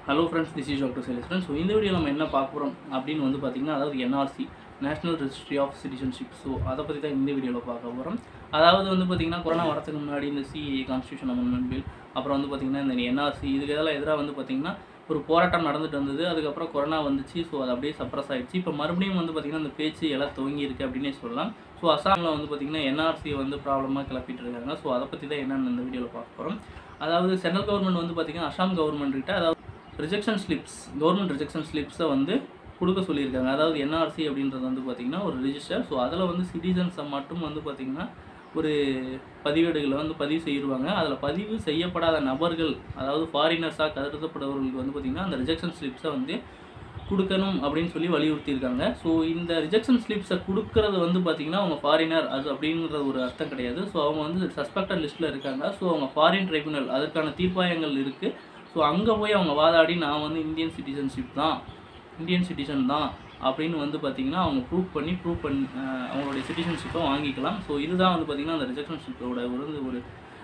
hello friends this is doctor Celiston so இந்த video நம்ம என்ன பார்க்க போகிறோம் அப்படின்னு வந்து பார்த்திங்கன்னா அதாவது NRC national registry of citizenship so அதை பற்றி தான் இந்த வீடியோவில் பார்க்க போகிறோம் அதாவது வந்து பார்த்திங்கன்னா கொரோனா வரதுக்கு முன்னாடி இந்த சிஏ கான்ஸ்டியூஷன் அமெண்ட்மெண்ட் பில் அப்புறம் வந்து பார்த்திங்கன்னா இந்த என்ஆர்சி இதுக்கு இதெல்லாம் எதிராக வந்து பார்த்திங்கன்னா ஒரு போராட்டம் நடந்துட்டு இருந்தது அதுக்கப்புறம் கொரோனா வந்துச்சு ஸோ அது அப்படியே சப்ரஸ் ஆயிடுச்சு இப்போ மறுபடியும் வந்து பார்த்திங்கன்னா அந்த பேச்சு எல்லாம் துவங்கி இருக்கு அப்படின்னே சொல்லலாம் ஸோ அசாமில் வந்து பார்த்திங்கன்னா என்ஆர்சி வந்து ப்ராப்ளமாக கிளப்பிட்டு இருக்காங்க ஸோ அதை பற்றி தான் என்னென்னு இந்த வீடியோவில் பார்க்க போகிறோம் அதாவது சென்ட்ரல் கவர்மெண்ட் வந்து பார்த்திங்கன்னா அசாம் கவர்மெண்ட் கிட்ட அதாவது ரிஜெக்ஷன் ஸ்லிப்ஸ் கவர்மெண்ட் ரிஜெக்ஷன் ஸ்லிப்ஸை வந்து கொடுக்க சொல்லியிருக்காங்க அதாவது என்ஆர்சி அப்படின்றது வந்து பார்த்திங்கன்னா ஒரு ரிஜிஸ்டர் ஸோ அதில் வந்து சிட்டிசன்ஸை மட்டும் வந்து பார்த்திங்கன்னா ஒரு பதிவேடுகளை வந்து பதிவு செய்திருவாங்க அதில் பதிவு செய்யப்படாத நபர்கள் அதாவது ஃபாரினர்ஸாக கருதப்படுபவர்களுக்கு வந்து பார்த்திங்கன்னா அந்த ரிஜெக்ஷன் ஸ்லிப்ஸை வந்து கொடுக்கணும் அப்படின்னு சொல்லி வலியுறுத்தியிருக்காங்க ஸோ இந்த ரிஜெக்ஷன் ஸ்லிப்ஸை கொடுக்கறது வந்து பார்த்திங்கன்னா அவங்க ஃபாரினர் அது அப்படிங்கிற ஒரு அர்த்தம் கிடையாது ஸோ அவங்க வந்து சஸ்பெக்டட் லிஸ்ட்டில் இருக்காங்க ஸோ அவங்க ஃபாரின் ட்ரைபுனல் அதற்கான தீர்ப்பாயங்கள் இருக்குது ஸோ அங்கே போய் அவங்க வாதாடி நான் வந்து இந்தியன் சிட்டிசன்ஷிப் தான் இந்தியன் சிட்டிசன் தான் அப்படின்னு வந்து பார்த்திங்கன்னா அவங்க ப்ரூவ் பண்ணி ப்ரூவ் பண்ணி அஹ் அவங்களுடைய சிட்டிசன்ஷிப்பை வாங்கிக்கலாம் ஸோ இதுதான் வந்து பார்த்திங்கன்னா அந்த ரிஜெக்ஷன்ஷிப்போட ஒரு ஒரு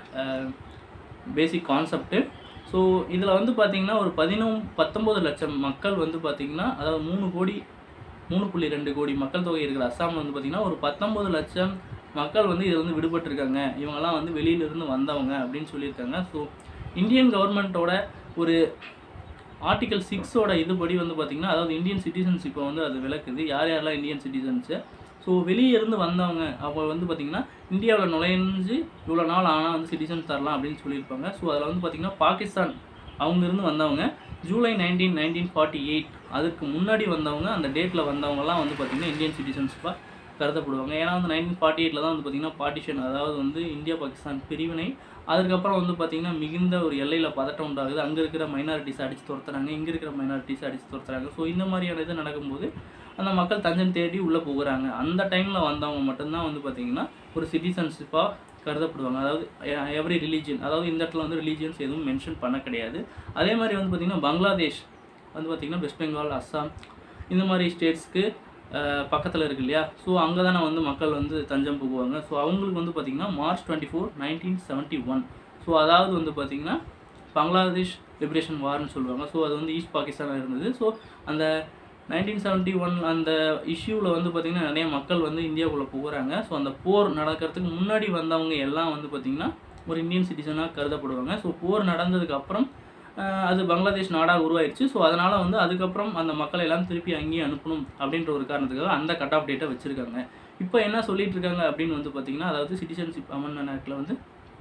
பேசிக் கான்செப்ட்டு ஸோ இதில் வந்து பார்த்திங்கன்னா ஒரு பதினொன்று பத்தொம்பது லட்சம் மக்கள் வந்து பார்த்திங்கன்னா அதாவது மூணு கோடி மூணு புள்ளி ரெண்டு கோடி மக்கள் தொகை இருக்கிற அஸ்ஸாமில் வந்து பார்த்திங்கன்னா ஒரு பத்தொம்பது லட்சம் மக்கள் வந்து இதில் வந்து விடுபட்டிருக்காங்க இவங்கெல்லாம் வந்து வெளியிலிருந்து வந்தவங்க அப்படின்னு சொல்லியிருக்காங்க ஸோ இந்தியன் கவர்மெண்ட்டோட ஒரு ஆர்டிகல் சிக்ஸோட இதுபடி வந்து பார்த்திங்கன்னா அதாவது இந்தியன் சிட்டிசன்ஷிப்பை வந்து அது விளக்குது யார் யாரெல்லாம் இந்தியன் சிட்டிசன்ஸு ஸோ வெளியே இருந்து வந்தவங்க அவங்க வந்து பார்த்திங்கன்னா இந்தியாவில் நுழைஞ்சு இவ்வளோ நாள் ஆனால் வந்து சிட்டிசன் தரலாம் அப்படின்னு சொல்லியிருப்பாங்க ஸோ அதில் வந்து பார்த்திங்கன்னா பாகிஸ்தான் அவங்க இருந்து வந்தவங்க July nineteen nineteen forty eight அதுக்கு முன்னாடி வந்தவங்க அந்த டேட்டில் வந்தவங்கலாம் வந்து பார்த்திங்கன்னா இந்தியன் சிட்டிசன்ஷிப்பாக கருதப்படுவாங்க ஏன்னா வந்து நைன்டீன் ஃபார்ட்டி எயிட்டில் தான் வந்து பார்த்திங்கன்னா பார்ட்டிஷன் அதாவது வந்து இந்தியா பாகிஸ்தான் பிரிவினை அதுக்கப்புறம் வந்து பார்த்திங்கன்னா மிகுந்த ஒரு எல்லையில் பதட்டம் உண்டாகுது அங்கே இருக்கிற மைனாரிட்டிஸ் அடித்து துரத்துறாங்க இங்கே இருக்கிற மைனாரிட்டிஸ் அடித்து துரத்துறாங்க ஸோ இந்த மாதிரியான இது நடக்கும்போது அந்த மக்கள் தஞ்சம் தேடி உள்ளே போகிறாங்க அந்த டைமில் வந்தவங்க மட்டும்தான் வந்து பார்த்திங்கன்னா ஒரு சிட்டிசன்ஷிப்பாக கருதப்படுவாங்க அதாவது எவ்ரி ரிலீஜியன் அதாவது இந்த இடத்துல வந்து ரிலீஜியன்ஸ் எதுவும் மென்ஷன் பண்ண கிடையாது அதே மாதிரி வந்து பார்த்திங்கன்னா பங்களாதேஷ் வந்து பார்த்திங்கன்னா வெஸ்ட் பெங்கால் அஸ்ஸாம் இந்த மாதிரி ஸ்டேட்ஸ்க்கு பக்கத்தில் இருக்கு இல்லையா ஸோ அங்கே தானே வந்து மக்கள் வந்து தஞ்சம் புகுவாங்க ஸோ அவங்களுக்கு வந்து பார்த்திங்கன்னா March twenty four nineteen seventy one so அதாவது வந்து பார்த்திங்கன்னா பங்களாதேஷ் லிபரேஷன் வார்னு சொல்லுவாங்க ஸோ அது வந்து ஈஸ்ட் பாகிஸ்தானில் இருந்தது ஸோ அந்த நைன்டீன் செவன்ட்டி ஒன் அந்த இஷ்யூவில் வந்து பார்த்திங்கன்னா நிறைய மக்கள் வந்து இந்தியாவுக்குள்ளே போகிறாங்க ஸோ அந்த போர் நடக்கிறதுக்கு முன்னாடி வந்தவங்க எல்லாம் வந்து பார்த்திங்கன்னா ஒரு இந்தியன் சிட்டிசனாக கருதப்படுவாங்க ஸோ போர் நடந்ததுக்கு அப்புறம் ஆஹ் அது பங்களாதேஷ் நாடாக உருவாயிருச்சு ஸோ அதனால் வந்து அதுக்கப்புறம் அந்த மக்களை எல்லாம் திருப்பி அங்கேயே அனுப்பணும் அப்படின்ற ஒரு காரணத்துக்காக அந்த கட் ஆஃப் டேட்டை வச்சுருக்காங்க இப்போ என்ன சொல்லிட்டு இருக்காங்க அப்படின்னு வந்து பார்த்திங்கன்னா அதாவது சிட்டிசன்ஷிப் அமெண்ட்மெண்ட் ஆக்டில் வந்து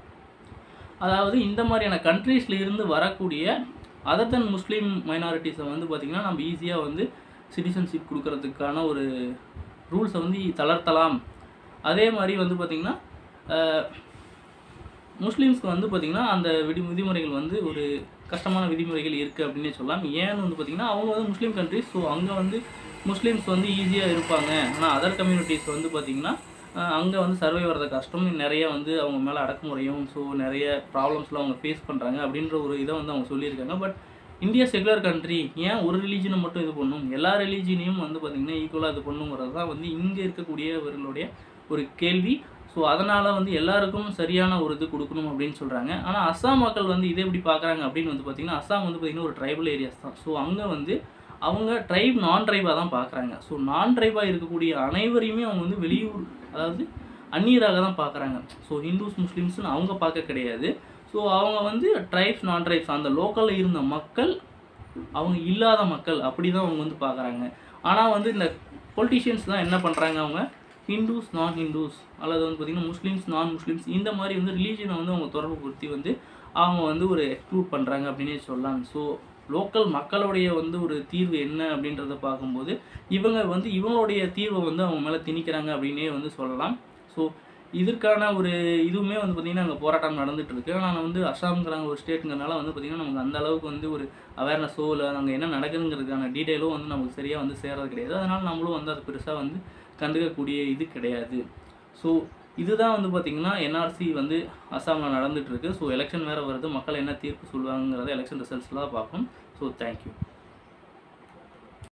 அதாவது இந்த மாதிரியான கண்ட்ரீஸில் இருந்து வரக்கூடிய அதர் தன் முஸ்லீம் மைனாரிட்டிஸை வந்து பார்த்திங்கன்னா நம்ம ஈஸியாக வந்து சிட்டிசன்ஷிப் கொடுக்கறதுக்கான ஒரு ரூல்ஸை வந்து தளர்த்தலாம் அதே மாதிரி வந்து பார்த்திங்கன்னா முஸ்லீம்ஸ்க்கு வந்து பார்த்திங்கன்னா அந்த விதி விதிமுறைகள் வந்து ஒரு கஷ்டமான விதிமுறைகள் இருக்குது அப்படின்னே சொல்லலாம் ஏன்னு வந்து பார்த்திங்கன்னா அவங்க வந்து முஸ்லீம் கண்ட்ரிஸ் ஸோ அங்கே வந்து முஸ்லீம்ஸ் வந்து ஈஸியாக இருப்பாங்க ஆனால் அதர் கம்யூனிட்டிஸ் வந்து பார்த்திங்கன்னா அங்கே வந்து சர்வை வர்றது கஷ்டம் நிறைய வந்து அவங்க மேலே அடக்குமுறையும் ஸோ நிறைய ப்ராப்ளம்ஸ்லாம் அவங்க ஃபேஸ் பண்ணுறாங்க அப்படின்ற ஒரு இதை வந்து அவங்க சொல்லியிருக்காங்க பட் இந்தியா செகுலர் கண்ட்ரி ஏன் ஒரு ரிலீஜனை மட்டும் இது பண்ணும் எல்லா ரிலீஜனையும் வந்து பார்த்திங்கன்னா ஈக்குவலாக இது பண்ணுங்கிறது தான் வந்து இங்கே இருக்கக்கூடியவர்களுடைய ஒரு கேள்வி ஸோ அதனால் வந்து எல்லாருக்கும் சரியான ஒரு இது கொடுக்கணும் அப்படின்னு சொல்கிறாங்க ஆனால் அஸ்ஸாம் மக்கள் வந்து இதை எப்படி பார்க்குறாங்க அப்படின்னு வந்து பார்த்திங்கன்னா அஸ்ஸாம் வந்து பார்த்திங்கன்னா ஒரு ட்ரைபல் ஏரியாஸ் தான் ஸோ அங்கே வந்து அவங்க ட்ரைப் நான் ட்ரைபாக தான் பார்க்குறாங்க ஸோ நான் ட்ரைபாக இருக்கக்கூடிய அனைவரையுமே அவங்க வந்து வெளியூர் அதாவது அந்நியராக தான் பார்க்குறாங்க ஸோ ஹிந்துஸ் முஸ்லீம்ஸ்னு அவங்க பார்க்க கிடையாது ஸோ அவங்க வந்து ட்ரைப்ஸ் நான் ட்ரைப்ஸ் அந்த லோக்கலில் இருந்த மக்கள் அவங்க இல்லாத மக்கள் அப்படி தான் அவங்க வந்து பார்க்குறாங்க ஆனால் வந்து இந்த பொலிட்டிஷியன்ஸ் தான் என்ன பண்ணுறாங்க அவங்க ஹிந்துஸ் நான் ஹிந்துஸ் அல்லது வந்து பார்த்திங்கன்னா முஸ்லீம்ஸ் நான் முஸ்லீம்ஸ் இந்த மாதிரி வந்து ரிலீஜனை வந்து அவங்க தொடர்பு படுத்தி வந்து அவங்க வந்து ஒரு எக்ஸ்க்ளூட் பண்ணுறாங்க அப்படின்னே சொல்லலாம் ஸோ லோக்கல் மக்களுடைய வந்து ஒரு தீர்வு என்ன அப்படின்றத பார்க்கும்போது இவங்க வந்து இவங்களுடைய தீர்வை வந்து அவங்க மேலே திணிக்கிறாங்க அப்படின்னே வந்து சொல்லலாம் ஸோ இதற்கான ஒரு இதுவுமே வந்து பார்த்திங்கன்னா அங்கே போராட்டம் நடந்துட்டு இருக்கு ஆனால் வந்து அஸ்ஸாம்ங்கிறாங்க ஒரு ஸ்டேட்டுங்கிறனால வந்து பார்த்திங்கன்னா நமக்கு அந்த அளவுக்கு வந்து ஒரு அவேர்னஸோ இல்லை அங்கே என்ன நடக்குதுங்கிறதுக்கான டீட்டெயிலோ வந்து நமக்கு சரியாக வந்து சேர்றது கிடையாது அதனால் நம்மளும் வந்து அது பெருசாக வந்து கண்டுக்கக்கூடிய இது கிடையாது ஸோ இதுதான் வந்து பார்த்திங்கன்னா என்ஆர்சி வந்து அஸ்ஸாமில் நடந்துட்டு இருக்கு ஸோ எலெக்ஷன் வேறு வருது மக்கள் என்ன தீர்ப்பு சொல்லுவாங்கிறத எலெக்ஷன் ரிசல்ட்ஸில் தான் பார்ப்போம் ஸோ தேங்க்யூ